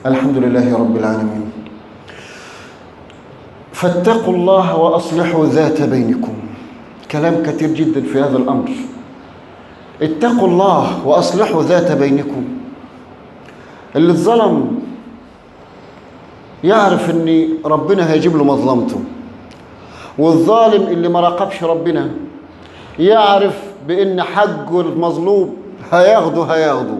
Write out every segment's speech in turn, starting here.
الحمد لله رب العالمين فاتقوا الله واصلحوا ذات بينكم كلام كثير جدا في هذا الامر اتقوا الله واصلحوا ذات بينكم اللي اتظلم يعرف ان ربنا هيجيب له مظلمته والظالم اللي ما راقبش ربنا يعرف بان حقه المظلوم هياخده هياخده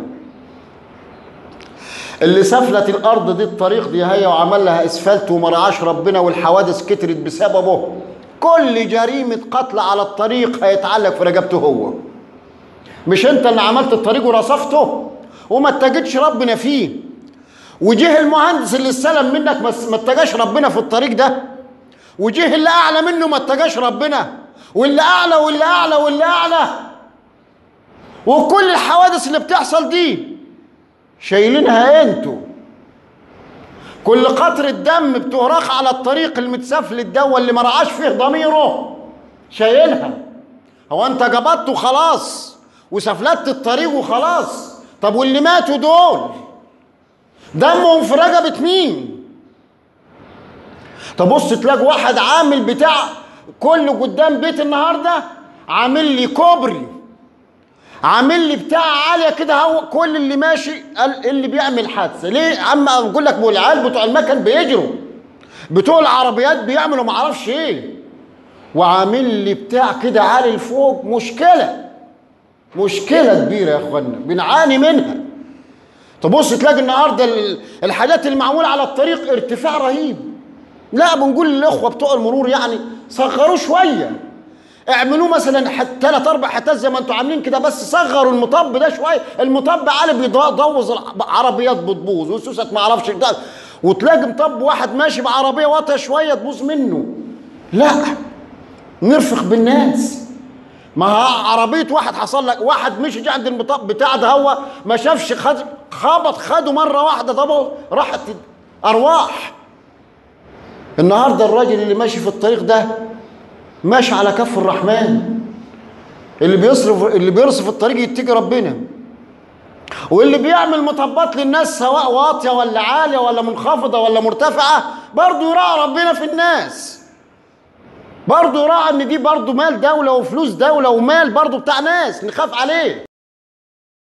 اللي سفلت الارض دي الطريق دي هي وعمل لها اسفلت وما رعاش ربنا والحوادث كترت بسببه كل جريمه قتل على الطريق هيتعلق في رقبته هو مش انت اللي عملت الطريق ورصفته وما اتجدش ربنا فيه وجه المهندس اللي استلم منك ما اتجاش ربنا في الطريق ده وجه اللي اعلى منه ما اتجاش ربنا واللي اعلى واللي اعلى واللي اعلى وكل الحوادث اللي بتحصل دي شايلينها انتوا كل قطرة دم بتهرق على الطريق المتسفلت ده واللي ما رعاش فيه ضميره شايلها هو انت جبطت وخلاص وسفلت الطريق وخلاص طب واللي ماتوا دول دمهم في رقبة مين تبص تلاقي واحد عامل بتاع كله قدام بيت النهارده عامل لي كوبري عامل لي بتاع عاليه كده هو كل اللي ماشي قال اللي بيعمل حادثه ليه عم اقول لك العيال بتوع المكن بيجروا بتوع العربيات بيعملوا ما اعرفش ايه وعامل لي بتاع كده عالي لفوق مشكله مشكله كبيره يا اخوانا بنعاني منها تبص تلاقي النهارده الحاجات اللي معموله على الطريق ارتفاع رهيب لا بنقول للاخوه بتوع المرور يعني صغروه شويه اعملوه مثلا ثلاث اربع حتات زي ما انتوا عاملين كده بس صغروا المطب ده شويه المطب عالي بيبوظ عربيات بتبوظ وسوست ما اعرفش وتلاقي مطب واحد ماشي بعربيه واطيه شويه تبوظ منه لا نرفق بالناس ما عربيه واحد حصل لك واحد مشي عند المطب بتاع ده هو ما شافش خد خبط خده مره واحده طب راحت ارواح النهارده الراجل اللي ماشي في الطريق ده ماشي على كف الرحمن اللي بيصرف اللي بيرصف الطريق يتقي ربنا واللي بيعمل مطبات للناس سواء واطيه ولا عاليه ولا منخفضه ولا مرتفعه برضه يراعي ربنا في الناس برضه يراعي ان دي برضه مال دوله وفلوس دوله ومال برضه بتاع ناس نخاف عليه